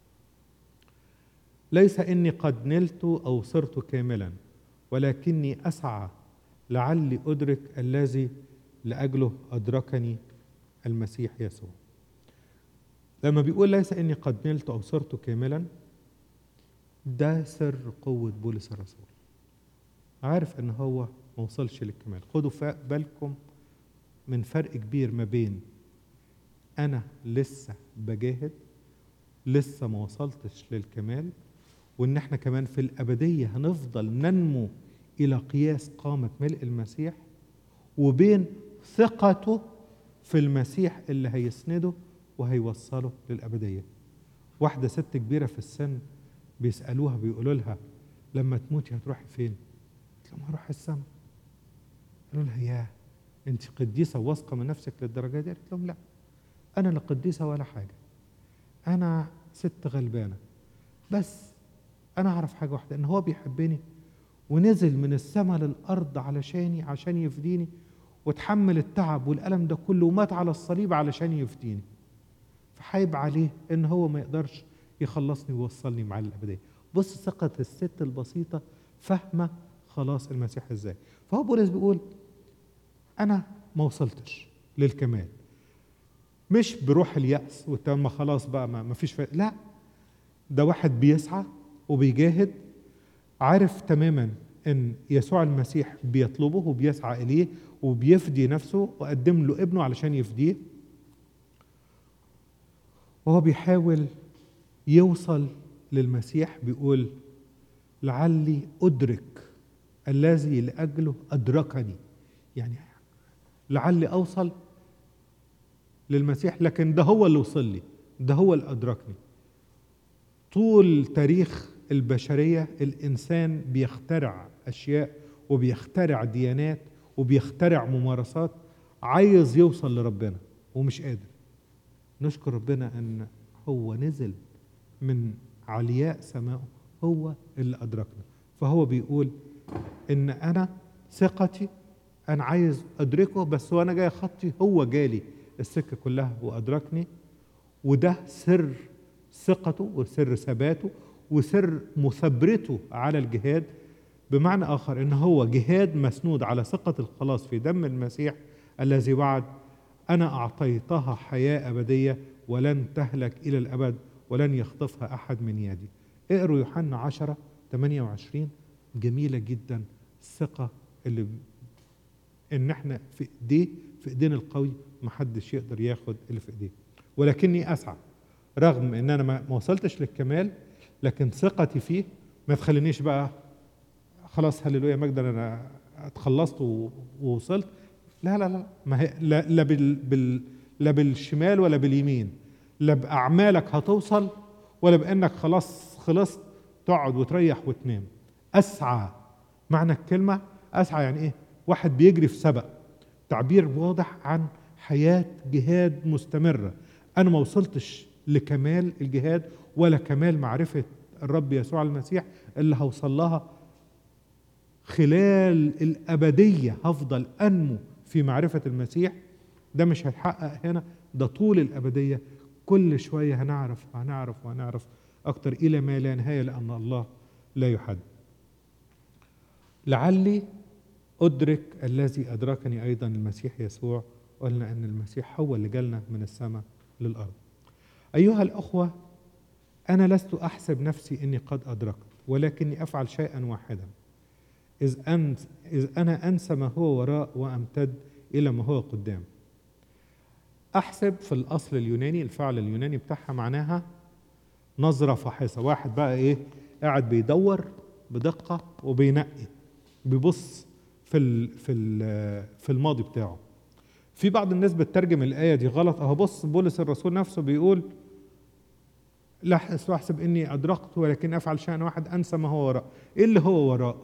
ليس اني قد نلت او صرت كاملا ولكني اسعى لعلي ادرك الذي لاجله ادركني المسيح يسوع لما بيقول ليس اني قد نلت او صرت كاملا ده سر قوه بولس الرسول عارف ان هو ما وصلش للكمال خدوا بالكم من فرق كبير ما بين انا لسه بجاهد لسه ما وصلتش للكمال وان احنا كمان في الابديه هنفضل ننمو الى قياس قامه ملء المسيح وبين ثقته في المسيح اللي هيسنده وهيوصله للابديه واحده ست كبيره في السن بيسالوها بيقولوا لها لما تموتي هتروحي فين قلت لهم هروح السما قالوا لها ياه انت قديسه واثقه من نفسك للدرجه دي قالت لهم لا انا لا قديسه ولا حاجه انا ست غلبانه بس انا اعرف حاجه واحده ان هو بيحبني ونزل من السماء للارض علشاني عشان يفديني وتحمل التعب والالم ده كله ومات على الصليب علشان يفديني فحايب عليه ان هو ما يقدرش يخلصني ويوصلني معاه للابديه بص ثقه الست البسيطه فاهمه خلاص المسيح ازاي فهو بولس بيقول انا ما وصلتش للكمال مش بروح اليأس وتم خلاص بقى ما فيش فايدة لا ده واحد بيسعى وبيجاهد عارف تماما ان يسوع المسيح بيطلبه وبيسعى اليه وبيفدي نفسه وقدم له ابنه علشان يفديه وهو بيحاول يوصل للمسيح بيقول لعلي ادرك الذي لاجله ادركني يعني لعلي اوصل للمسيح لكن ده هو اللي وصل لي ده هو اللي ادركني طول تاريخ البشريه الانسان بيخترع اشياء وبيخترع ديانات وبيخترع ممارسات عايز يوصل لربنا ومش قادر نشكر ربنا ان هو نزل من علياء سمائه هو اللي ادركنا فهو بيقول ان انا ثقتي انا عايز ادركه بس وانا جاي خطي هو جالي السكه كلها وادركني وده سر ثقته وسر ثباته وسر مثابرته على الجهاد بمعنى اخر ان هو جهاد مسنود على ثقه الخلاص في دم المسيح الذي وعد انا اعطيتها حياه ابديه ولن تهلك الى الابد ولن يخطفها احد من يدي اقروا يوحنا 10 28 جميله جدا الثقه اللي ب- ان احنا في ايديه في ايدين القوي محدش يقدر ياخد اللي في ايديه ولكني اسعى رغم ان انا ما ما وصلتش للكمال لكن ثقتي فيه ما تخلينيش بقى خلاص هللويا مجد انا اتخلصت و- ووصلت لا لا لا ما هي لا, لا بال, بال لا بالشمال ولا باليمين لا باعمالك هتوصل ولا بانك خلاص خلصت تقعد وتريح وتنام اسعى معنى الكلمه اسعى يعني ايه واحد بيجري في سبق تعبير واضح عن حياه جهاد مستمره انا ما وصلتش لكمال الجهاد ولا كمال معرفه الرب يسوع المسيح اللي هوصل لها خلال الأبدية هفضل أنمو في معرفة المسيح ده مش هيتحقق هنا ده طول الأبدية كل شوية هنعرف وهنعرف وهنعرف أكتر إلى ما لا نهاية لأن الله لا يحد لعلي أدرك الذي أدركني أيضا المسيح يسوع قلنا أن المسيح هو اللي جالنا من السماء للأرض أيها الأخوة أنا لست أحسب نفسي أني قد أدركت ولكني أفعل شيئا واحدا إذ, أنس إذ أنا أنسى ما هو وراء وأمتد إلى ما هو قدام أحسب في الأصل اليوناني الفعل اليوناني بتاعها معناها نظرة فاحصة واحد بقى إيه قاعد بيدور بدقة وبينقي بيبص في ال في ال في الماضي بتاعه في بعض الناس بتترجم الآية دي غلط أهو بص بولس الرسول نفسه بيقول لا أحس- أحسب إني أدركت ولكن أفعل شيئا واحد أنسى ما هو وراء إيه اللي هو وراء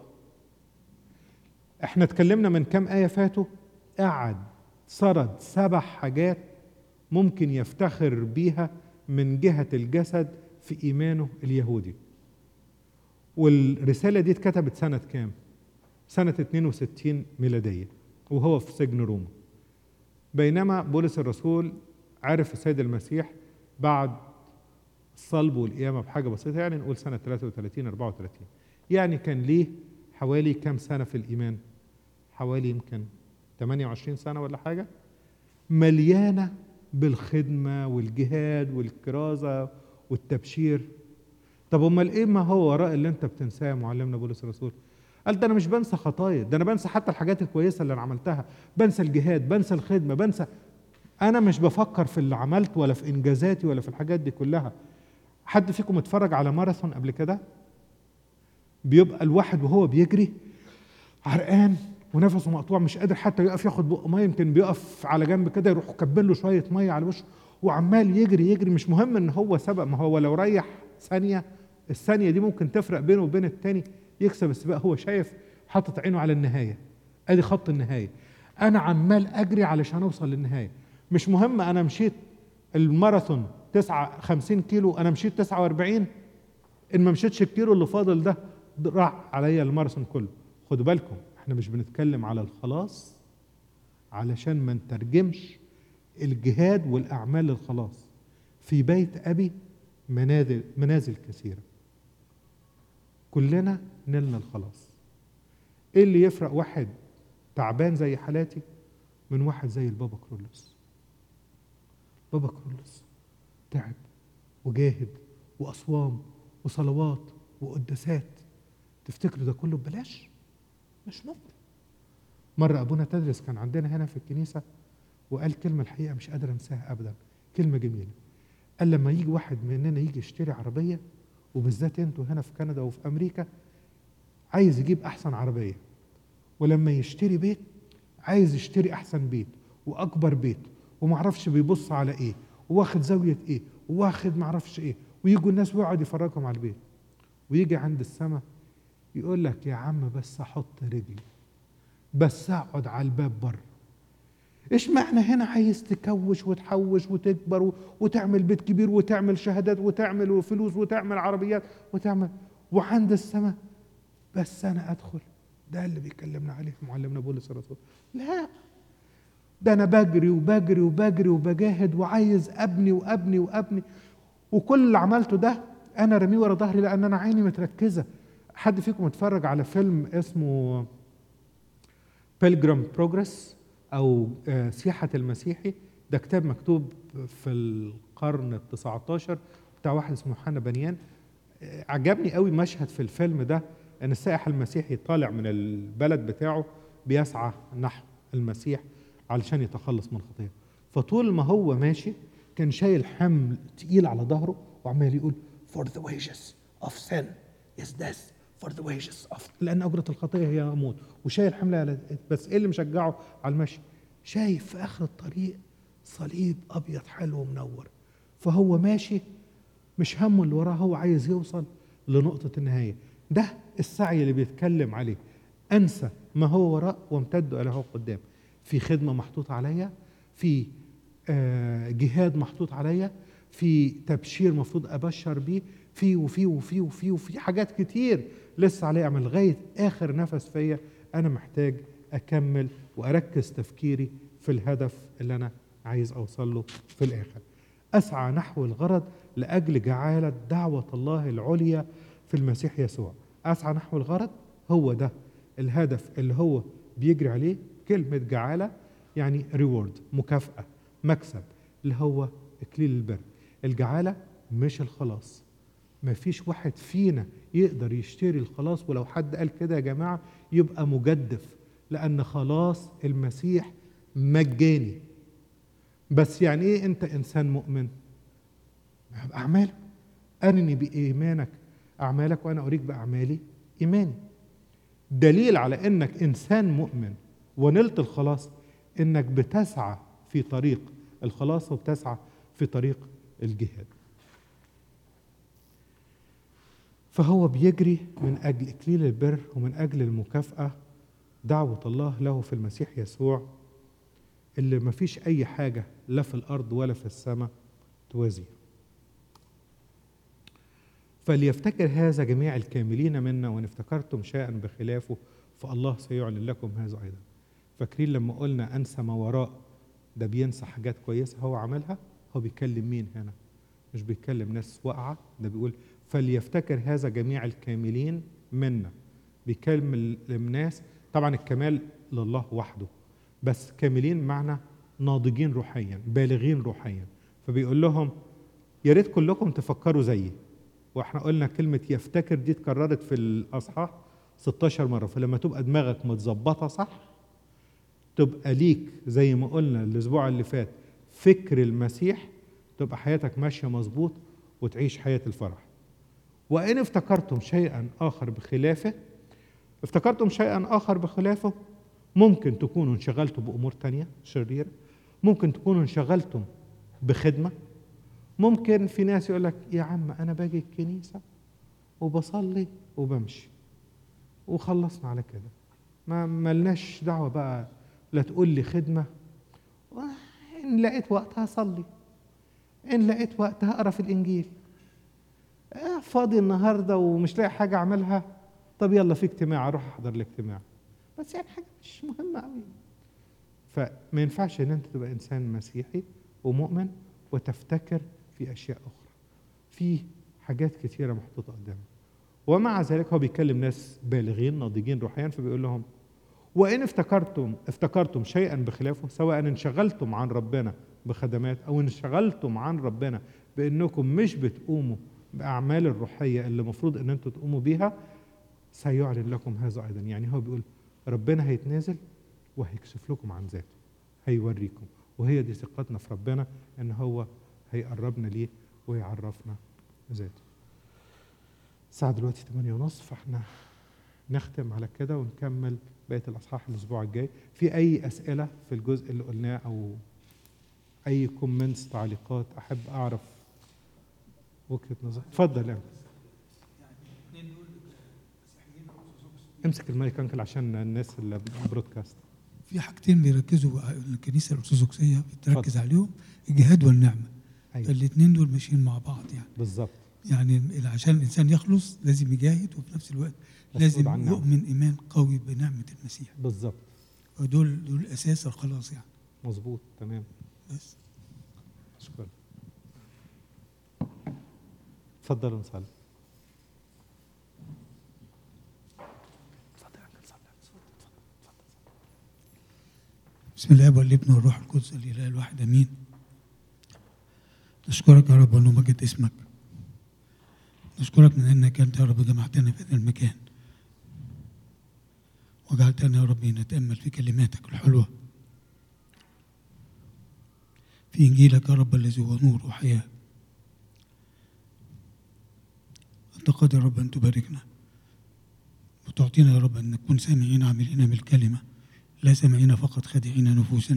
احنا اتكلمنا من كام آية فاتوا قعد سرد سبع حاجات ممكن يفتخر بيها من جهة الجسد في إيمانه اليهودي والرسالة دي اتكتبت سنة كام؟ سنة 62 ميلادية وهو في سجن روما بينما بولس الرسول عرف السيد المسيح بعد الصلب والقيامة بحاجة بسيطة يعني نقول سنة 33 34 يعني كان ليه حوالي كام سنة في الإيمان حوالي يمكن 28 سنة ولا حاجة مليانة بالخدمة والجهاد والكرازة والتبشير طب امال ايه ما هو وراء اللي انت بتنساه يا معلمنا بولس الرسول قال ده انا مش بنسى خطايا ده انا بنسى حتى الحاجات الكويسه اللي انا عملتها بنسى الجهاد بنسى الخدمه بنسى انا مش بفكر في اللي عملت ولا في انجازاتي ولا في الحاجات دي كلها حد فيكم اتفرج على ماراثون قبل كده بيبقى الواحد وهو بيجري عرقان ونفسه مقطوع مش قادر حتى يقف ياخد بق ميه يمكن بيقف على جنب كده يروح كبل له شويه ميه على وشه وعمال يجري يجري مش مهم ان هو سبق ما هو لو ريح ثانيه الثانيه دي ممكن تفرق بينه وبين التاني يكسب السباق هو شايف حاطط عينه على النهايه ادي خط النهايه انا عمال اجري علشان اوصل للنهايه مش مهم انا مشيت الماراثون 9 50 كيلو انا مشيت 49 ان ما مشيتش الكيلو اللي فاضل ده راح عليا الماراثون كله خدوا بالكم احنا مش بنتكلم على الخلاص علشان ما نترجمش الجهاد والاعمال للخلاص في بيت ابي منازل منازل كثيره كلنا نلنا الخلاص ايه اللي يفرق واحد تعبان زي حالاتي من واحد زي البابا كرولوس بابا كرولوس تعب وجاهد واصوام وصلوات وقداسات تفتكروا ده كله ببلاش مش ممكن مرة أبونا تدرس كان عندنا هنا في الكنيسة وقال كلمة الحقيقة مش قادر أنساها أبدا كلمة جميلة قال لما يجي واحد مننا يجي يشتري عربية وبالذات انتوا هنا في كندا وفي أمريكا عايز يجيب أحسن عربية ولما يشتري بيت عايز يشتري أحسن بيت وأكبر بيت ومعرفش بيبص على إيه واخد زاوية إيه واخد معرفش إيه ويجوا الناس ويقعد يفرجهم على البيت ويجي عند السماء يقول لك يا عم بس احط رجلي بس اقعد على الباب بره ايش معنى هنا عايز تكوش وتحوش وتكبر و- وتعمل بيت كبير وتعمل شهادات وتعمل فلوس وتعمل عربيات وتعمل وعند السماء بس انا ادخل ده اللي بيكلمنا عليه معلمنا بولس الرسول لا ده انا بجري وبجري وبجري وبجاهد وعايز ابني وابني وابني وكل اللي عملته ده انا رميه ورا ظهري لان انا عيني متركزه حد فيكم اتفرج على فيلم اسمه بيلجرام بروجرس او آه، سياحه المسيحي ده كتاب مكتوب في القرن ال 19 بتاع واحد اسمه حنا بنيان آه، عجبني قوي مشهد في الفيلم ده ان السائح المسيحي طالع من البلد بتاعه بيسعى نحو المسيح علشان يتخلص من خطيه فطول ما هو ماشي كان شايل حمل تقيل على ظهره وعمال يقول for the wages of sin is death for the wages of لان اجره الخطيه هي موت وشايل حمل على بس ايه اللي مشجعه على المشي شايف في اخر الطريق صليب ابيض حلو ومنور فهو ماشي مش همه اللي وراه هو عايز يوصل لنقطه النهايه ده السعي اللي بيتكلم عليه انسى ما هو وراء وامتد الى هو قدام في خدمه محطوطه عليا في آه، جهاد محطوط عليا في تبشير مفروض ابشر بيه في وفي وفي وفي وفي حاجات كتير لسه عليا اعمل لغايه اخر نفس فيا انا محتاج اكمل واركز تفكيري في الهدف اللي انا عايز اوصل له في الاخر اسعى نحو الغرض لاجل جعاله دعوه الله العليا في المسيح يسوع اسعى نحو الغرض هو ده الهدف اللي هو بيجري عليه كلمه جعاله يعني ريورد مكافاه مكسب اللي هو اكليل البر الجعاله مش الخلاص ما فيش واحد فينا يقدر يشتري الخلاص ولو حد قال كده يا جماعه يبقى مجدف لان خلاص المسيح مجاني بس يعني ايه انت انسان مؤمن باعمالك ارني بايمانك اعمالك وانا اريك باعمالي ايماني دليل على انك انسان مؤمن ونلت الخلاص انك بتسعى في طريق الخلاص وبتسعى في طريق الجهاد فهو بيجري من اجل اكليل البر ومن اجل المكافاه دعوه الله له في المسيح يسوع اللي ما فيش اي حاجه لا في الارض ولا في السماء توازيه فليفتكر هذا جميع الكاملين منا وان افتكرتم شيئا بخلافه فالله سيعلن لكم هذا ايضا فاكرين لما قلنا انسى ما وراء ده بينسى حاجات كويسه هو عملها هو بيكلم مين هنا مش بيتكلم ناس واقعه ده بيقول فليفتكر هذا جميع الكاملين منا بيكلم الناس طبعا الكمال لله وحده بس كاملين معنى ناضجين روحيا بالغين روحيا فبيقول لهم يا ريت كلكم تفكروا زيي واحنا قلنا كلمة يفتكر دي اتكررت في الأصحاح 16 مرة فلما تبقى دماغك متظبطة صح تبقى ليك زي ما قلنا الأسبوع اللي فات فكر المسيح تبقى حياتك ماشية مظبوط وتعيش حياة الفرح وإن افتكرتم شيئا آخر بخلافه افتكرتم شيئا آخر بخلافه ممكن تكونوا انشغلتوا بأمور تانية شريرة ممكن تكونوا انشغلتم بخدمة ممكن في ناس يقول لك يا عم أنا باجي الكنيسة وبصلي وبمشي وخلصنا على كده ما ملناش دعوة بقى لا تقول لي خدمة إن لقيت وقت هصلي إن لقيت وقت هقرا في الإنجيل آه فاضي النهاردة ومش لاقي حاجة أعملها طب يلا في اجتماع أروح أحضر الاجتماع بس يعني حاجة مش مهمة أوي فما ينفعش إن أنت تبقى إنسان مسيحي ومؤمن وتفتكر في أشياء أخرى في حاجات كثيرة محطوطة قدامك ومع ذلك هو بيكلم ناس بالغين ناضجين روحيا فبيقول لهم وإن افتكرتم افتكرتم شيئا بخلافه سواء انشغلتم عن ربنا بخدمات أو انشغلتم عن ربنا بأنكم مش بتقوموا بأعمال الروحية اللي المفروض أن أنتم تقوموا بيها سيعلن لكم هذا أيضا يعني هو بيقول ربنا هيتنازل وهيكشف لكم عن ذاته هيوريكم وهي دي ثقتنا في ربنا ان هو هيقربنا ليه ويعرفنا ذاته الساعة دلوقتي 8 ونص فاحنا نختم على كده ونكمل بقية الأصحاح الأسبوع الجاي في أي أسئلة في الجزء اللي قلناه أو أي كومنتس تعليقات أحب أعرف وجهة نظر اتفضل يعني. امسك المايك انكل عشان الناس اللي برودكاست في حاجتين بيركزوا بقى الكنيسه الارثوذكسيه بتركز عليهم الجهاد والنعمه أيوة. الاثنين دول ماشيين مع بعض يعني بالظبط يعني عشان الانسان يخلص لازم يجاهد وفي نفس الوقت مسؤول لازم عن نعم. يؤمن ايمان قوي بنعمه المسيح بالظبط ودول دول اساس الخلاص يعني مظبوط تمام بس شكرا تفضلوا نصلي تفضل يا أنكل، صلي. بسم الله والابن والروح القدس الاله الواحد امين نشكرك يا رب انه مجد اسمك نشكرك من انك انت يا رب جمعتنا في هذا المكان وجعلتنا يا رب نتامل في كلماتك الحلوه في انجيلك يا رب الذي هو نور وحياه انت قادر يا رب ان تباركنا وتعطينا يا رب ان نكون سامعين عاملين بالكلمه لا سامعين فقط خادعين نفوسنا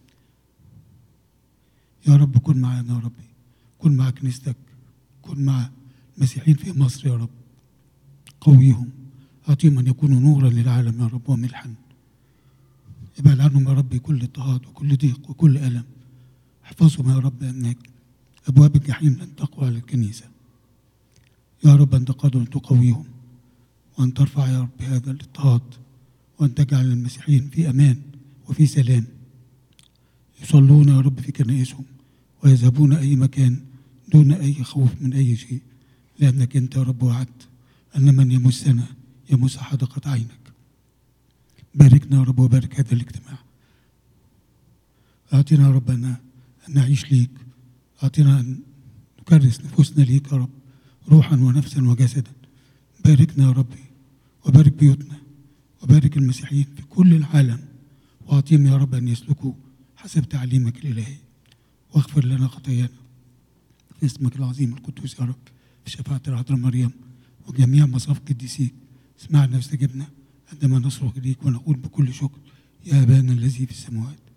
يا رب كن معنا يا ربي كن مع كنيستك كن مع المسيحيين في مصر يا رب قويهم أعطيهم أن يكونوا نورا للعالم يا رب وملحا ابعد عنهم يا رب كل اضطهاد وكل ضيق وكل ألم احفظهم يا رب أنك أبواب الجحيم لن تقوى على الكنيسة يا رب أنت قادر أن تقويهم وأن ترفع يا رب هذا الاضطهاد وأن تجعل المسيحيين في أمان وفي سلام يصلون يا رب في كنائسهم ويذهبون أي مكان دون أي خوف من أي شيء لأنك أنت يا رب وعدت أن من يمسنا يمس حدقة عينك باركنا يا رب وبارك هذا الاجتماع أعطنا يا رب أن أن نعيش ليك أعطنا أن نكرس نفوسنا ليك يا رب روحا ونفسا وجسدا باركنا يا ربي وبارك بيوتنا وبارك المسيحيين في كل العالم واعطيهم يا رب ان يسلكوا حسب تعليمك الالهي واغفر لنا خطايانا في اسمك العظيم القدوس يا رب في شفاعة العذراء مريم وجميع مصاف قديسيك اسمعنا واستجبنا عندما نصرخ اليك ونقول بكل شكر يا ابانا الذي في السماوات